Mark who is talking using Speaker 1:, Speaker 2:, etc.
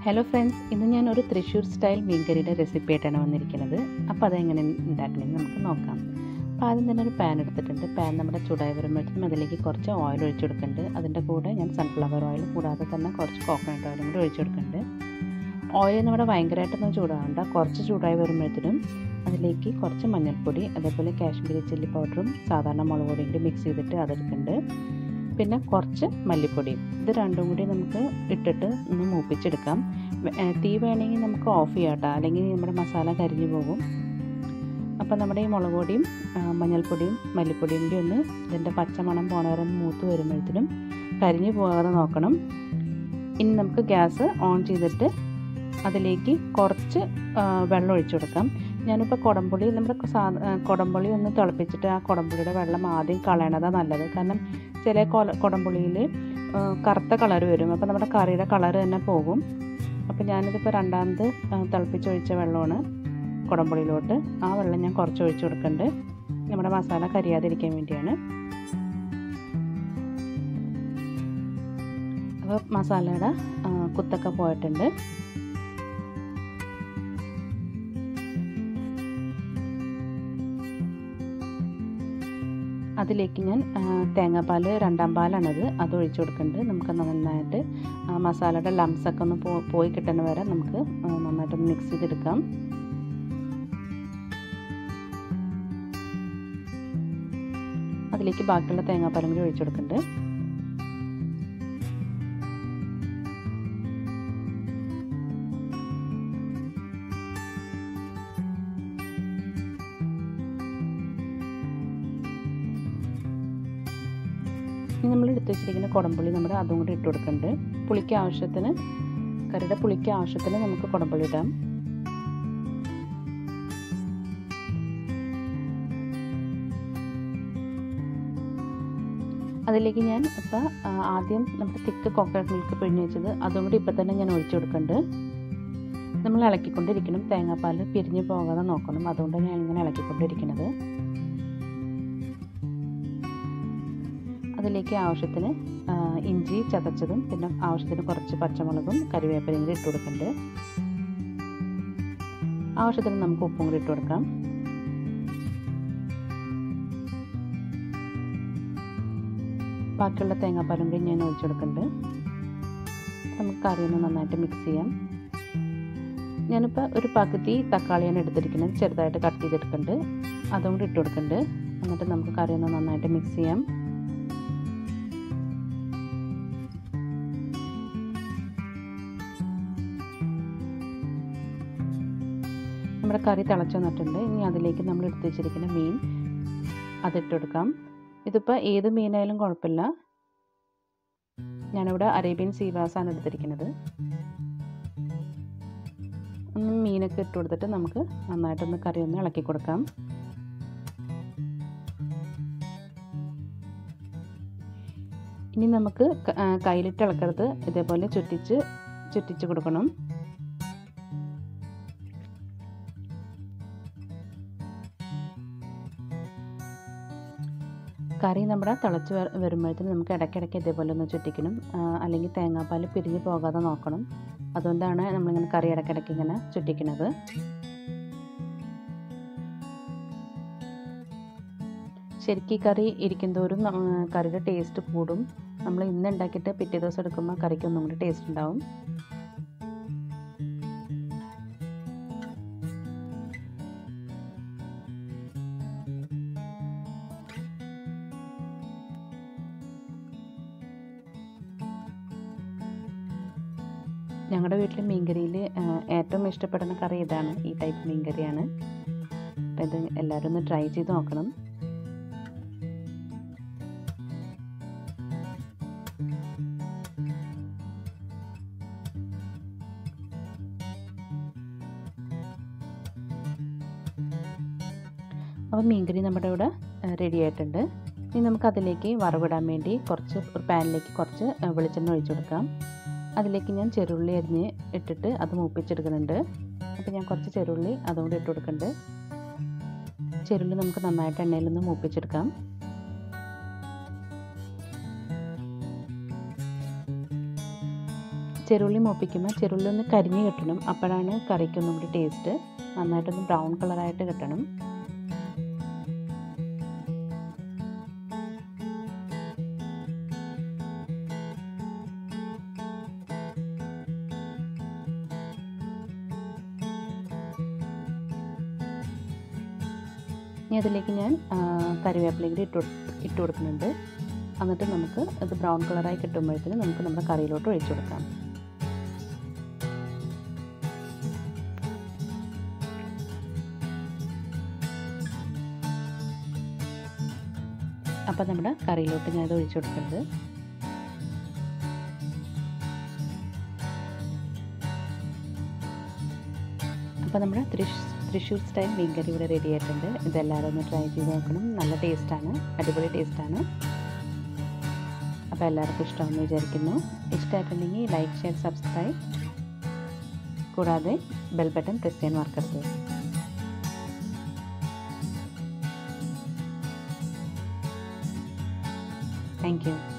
Speaker 1: hello friends ഇന്ന് ഞാൻ ഒരു തൃശ്ശൂർ സ്റ്റൈൽ മീൻകറിയുടെ റെസിപ്പി ആയിട്ടാണ് വന്നിരിക്കുന്നത് അപ്പോൾ അതെങ്ങനെ ഉണ്ടാക്കണമെന്ന് നമുക്ക് നോക്കാം അപ്പോൾ ആദ്യം തന്നെ ഒരു പാൻ എടുത്തിട്ടുണ്ട് പാൻ നമ്മുടെ ചൂടായി വരുമ്പോഴത്തേക്കും അതിലേക്ക് കുറച്ച് ഓയിൽ ഒഴിച്ചു കൊടുക്കുന്നുണ്ട് അതിൻ്റെ കൂടെ ഞാൻ സൺഫ്ലവർ ഓയിൽ കൂടാതെ തന്നെ കുറച്ച് കോക്കനട്ട് ഓയിലും കൂടി ഒഴിച്ചു കൊടുക്കുന്നുണ്ട് ഓയിൽ നമ്മുടെ ഭയങ്കരമായിട്ടൊന്നും ചൂടാവണ്ട കുറച്ച് ചൂടായി വരുമ്പോഴത്തേനും അതിലേക്ക് കുറച്ച് മഞ്ഞൾപ്പൊടി അതേപോലെ കാശ്മീരി ചില്ലി പൗഡറും സാധാരണ മുളക് പൊടിയും കൂടി മിക്സ് ചെയ്തിട്ട് അതെടുക്കുന്നുണ്ട് പിന്നെ കുറച്ച് മല്ലിപ്പൊടിയും ഇത് രണ്ടും കൂടി നമുക്ക് ഇട്ടിട്ട് ഒന്ന് മൂപ്പിച്ചെടുക്കാം തീ വേണമെങ്കിൽ നമുക്ക് ഓഫ് ചെയ്യാം കേട്ടോ അല്ലെങ്കിൽ നമ്മുടെ മസാല കരിഞ്ഞു പോകും അപ്പോൾ നമ്മുടെ ഈ മുളക് പൊടിയും മഞ്ഞൾപ്പൊടിയും മല്ലിപ്പൊടിയും കൂടി ഒന്ന് ഇതിൻ്റെ പച്ചമണം പോണ വരെ മൂത്ത് വരുമ്പോഴത്തേനും കരിഞ്ഞു പോകാതെ നോക്കണം ഇനി നമുക്ക് ഗ്യാസ് ഓൺ ചെയ്തിട്ട് അതിലേക്ക് കുറച്ച് വെള്ളം ഒഴിച്ചു കൊടുക്കാം ഞാനിപ്പോൾ കുടംപുളി നമ്മുടെ സാ കുടംപുളി ഒന്ന് തിളപ്പിച്ചിട്ട് ആ കുടംപുളിയുടെ വെള്ളം ആദ്യം കളയണതാണ് നല്ലത് കാരണം ചില കൊല കുടംപുളിയിൽ കറുത്ത കളർ വരും അപ്പോൾ നമ്മുടെ കറിയുടെ കളർ തന്നെ പോകും അപ്പോൾ ഞാനിതിപ്പോൾ രണ്ടാമത് തിളപ്പിച്ചൊഴിച്ച വെള്ളമാണ് കുടംപുളിയിലോട്ട് ആ വെള്ളം ഞാൻ കുറച്ച് ഒഴിച്ചു കൊടുക്കുന്നുണ്ട് നമ്മുടെ മസാല കരിയാതിരിക്കാൻ വേണ്ടിയാണ് അപ്പോൾ മസാലയുടെ കുത്തൊക്കെ പോയിട്ടുണ്ട് അതിലേക്ക് ഞാൻ തേങ്ങാപ്പാൽ രണ്ടാം പാലാണത് അത് ഒഴിച്ചു കൊടുക്കുന്നുണ്ട് നമുക്ക് നന്നായിട്ട് മസാലയുടെ ലംസൊക്കെ ഒന്ന് പോയി കിട്ടുന്ന വരെ നമുക്ക് നന്നായിട്ടൊന്ന് മിക്സ് ചെയ്തെടുക്കാം അതിലേക്ക് ബാക്കിയുള്ള തേങ്ങാപ്പാലും കൂടി ഒഴിച്ചു കൊടുക്കുന്നുണ്ട് ഇനി നമ്മൾ എടുത്ത് വെച്ചിരിക്കുന്ന കുടംപുളി നമ്മുടെ അതും കൂടി ഇട്ട് കൊടുക്കുന്നുണ്ട് പുളിക്ക് ആവശ്യത്തിന് കറിയുടെ പുളിക്ക് ആവശ്യത്തിന് നമുക്ക് കുടംപുളി ഇടാം അതിലേക്ക് ഞാൻ ഇപ്പോൾ ആദ്യം നമ്മുടെ തിക്ക് കോക്കനട്ട് മിൽക്ക് പിഴിഞ്ഞ് വെച്ചത് അതും കൂടി ഇപ്പം തന്നെ ഞാൻ ഒഴിച്ചു കൊടുക്കുന്നുണ്ട് നമ്മൾ ഇളക്കിക്കൊണ്ടിരിക്കണം തേങ്ങാപ്പാൽ പിരിഞ്ഞു പോകാതെ നോക്കണം അതുകൊണ്ടാണ് ഞാൻ ഇങ്ങനെ ഇളക്കിക്കൊണ്ടിരിക്കുന്നത് അതിലേക്ക് ആവശ്യത്തിന് ഇഞ്ചി ചതച്ചതും പിന്നെ ആവശ്യത്തിന് കുറച്ച് പച്ചമുളകും കറിവേപ്പിലയും കൂടി ഇട്ട് കൊടുക്കുന്നുണ്ട് ആവശ്യത്തിന് നമുക്ക് ഉപ്പും കൂടി ഇട്ട് കൊടുക്കാം ബാക്കിയുള്ള തേങ്ങാപ്പാലും കൂടി ഞാൻ ഒഴിച്ചു കൊടുക്കുന്നുണ്ട് നമുക്ക് കറി ഒന്ന് നന്നായിട്ട് മിക്സ് ചെയ്യാം ഞാനിപ്പോൾ ഒരു പകുതി തക്കാളിയാണ് എടുത്തിരിക്കുന്നത് ചെറുതായിട്ട് കട്ട് ചെയ്തെടുക്കുന്നുണ്ട് അതും കൂടി ഇട്ട് കൊടുക്കുന്നുണ്ട് എന്നിട്ട് നമുക്ക് കറി ഒന്ന് നന്നായിട്ട് മിക്സ് ചെയ്യാം നമ്മുടെ കറി തിളച്ച് വന്നിട്ടുണ്ട് ഇനി അതിലേക്ക് നമ്മൾ എടുത്ത് വെച്ചിരിക്കുന്ന മീൻ അതിട്ട് കൊടുക്കാം ഇതിപ്പോൾ ഏത് മീനായാലും കുഴപ്പമില്ല ഞാനിവിടെ അറേബ്യൻ സീബാസാണ് എടുത്തിരിക്കുന്നത് ഒന്ന് മീനൊക്കെ ഇട്ട് കൊടുത്തിട്ട് നമുക്ക് നന്നായിട്ടൊന്ന് കറി ഒന്ന് ഇളക്കി കൊടുക്കാം ഇനി നമുക്ക് കയ്യിലിട്ട് ഇളക്കരുത് ഇതേപോലെ ചുറ്റിച്ച് ചുറ്റിച്ച് കൊടുക്കണം കറി നമ്മുടെ തിളച്ച് വരുമ്പോഴത്തേനും നമുക്ക് ഇടയ്ക്കിടയ്ക്ക് ഇതേപോലെ ഒന്ന് ചുറ്റിക്കണം അല്ലെങ്കിൽ തേങ്ങാപ്പാൽ പിരിഞ്ഞു പോകാതെ നോക്കണം അതുകൊണ്ടാണ് നമ്മളിങ്ങനെ കറി ഇടയ്ക്കിടയ്ക്ക് ഇങ്ങനെ ചുറ്റിക്കുന്നത് ശരിക്കും കറി ഇരിക്കും തോറും കറിയുടെ ടേസ്റ്റ് കൂടും നമ്മൾ ഇന്ന് ഉണ്ടാക്കിയിട്ട് പിറ്റേ ദിവസം എടുക്കുമ്പോൾ കറിക്ക് ഒന്നും കൂടി ടേസ്റ്റ് ഉണ്ടാവും ഞങ്ങളുടെ വീട്ടിൽ മീൻകറിയിൽ ഏറ്റവും ഇഷ്ടപ്പെടുന്ന കറി ഇതാണ് ഈ ടൈപ്പ് മീൻകറിയാണ് അപ്പം ഇത് എല്ലാവരും ഒന്ന് ട്രൈ ചെയ്ത് നോക്കണം അപ്പം മീൻകറി നമ്മുടെ ഇവിടെ റെഡി ആയിട്ടുണ്ട് ഇനി നമുക്ക് അതിലേക്ക് വറവിടാൻ വേണ്ടി കുറച്ച് ഒരു പാനിലേക്ക് കുറച്ച് വെളിച്ചെണ്ണ ഒഴിച്ചു കൊടുക്കാം അതിലേക്ക് ഞാൻ ചെറുള്ളി അരിഞ്ഞ് ഇട്ടിട്ട് അത് മൂപ്പിച്ചെടുക്കുന്നുണ്ട് അപ്പോൾ ഞാൻ കുറച്ച് ചെറുള്ളി അതും കൂടി ഇട്ട് കൊടുക്കുന്നുണ്ട് ചെറുള്ളി നമുക്ക് നന്നായിട്ട് എണ്ണയിലൊന്ന് മൂപ്പിച്ചെടുക്കാം ചെറുള്ളി മൂപ്പിക്കുമ്പോൾ ചെറുള്ളി ഒന്ന് കരിഞ്ഞ് കിട്ടണം അപ്പോഴാണ് കറിക്ക് ഒന്നും കൂടി ടേസ്റ്റ് നന്നായിട്ടൊന്ന് ബ്രൗൺ കളറായിട്ട് കിട്ടണം ഇനി അതിലേക്ക് ഞാൻ കറിവേപ്പിലയും കൂടി ഇട്ട് ഇട്ട് കൊടുക്കുന്നുണ്ട് എന്നിട്ട് നമുക്ക് അത് ബ്രൗൺ കളറായി കിട്ടുമ്പോഴത്തേന് നമുക്ക് നമ്മുടെ കറിയിലോട്ട് ഒഴിച്ചു കൊടുക്കാം അപ്പോൾ നമ്മുടെ കറിയിലോട്ട് ഞാൻ അത് ഒഴിച്ചു കൊടുക്കുന്നത് അപ്പോൾ നമ്മുടെ തൃശ് തൃശ്ശൂർ സ്റ്റൈൽ മീൻ കറി ഇവിടെ റെഡി ആയിട്ടുണ്ട് ഇതെല്ലാവരും ഒന്ന് ട്രൈ ചെയ്ത് നോക്കണം നല്ല ടേസ്റ്റാണ് അടിപൊളി ടേസ്റ്റാണ് അപ്പോൾ എല്ലാവർക്കും ഇഷ്ടമാണെന്ന് വിചാരിക്കുന്നു ഇഷ്ടമായിട്ടുണ്ടെങ്കിൽ ലൈക്ക് ഷെയർ സബ്സ്ക്രൈബ് കൂടാതെ ബെൽ ബട്ടൺ പ്രസ് ചെയ്യാൻ മറക്കരുത് താങ്ക് യു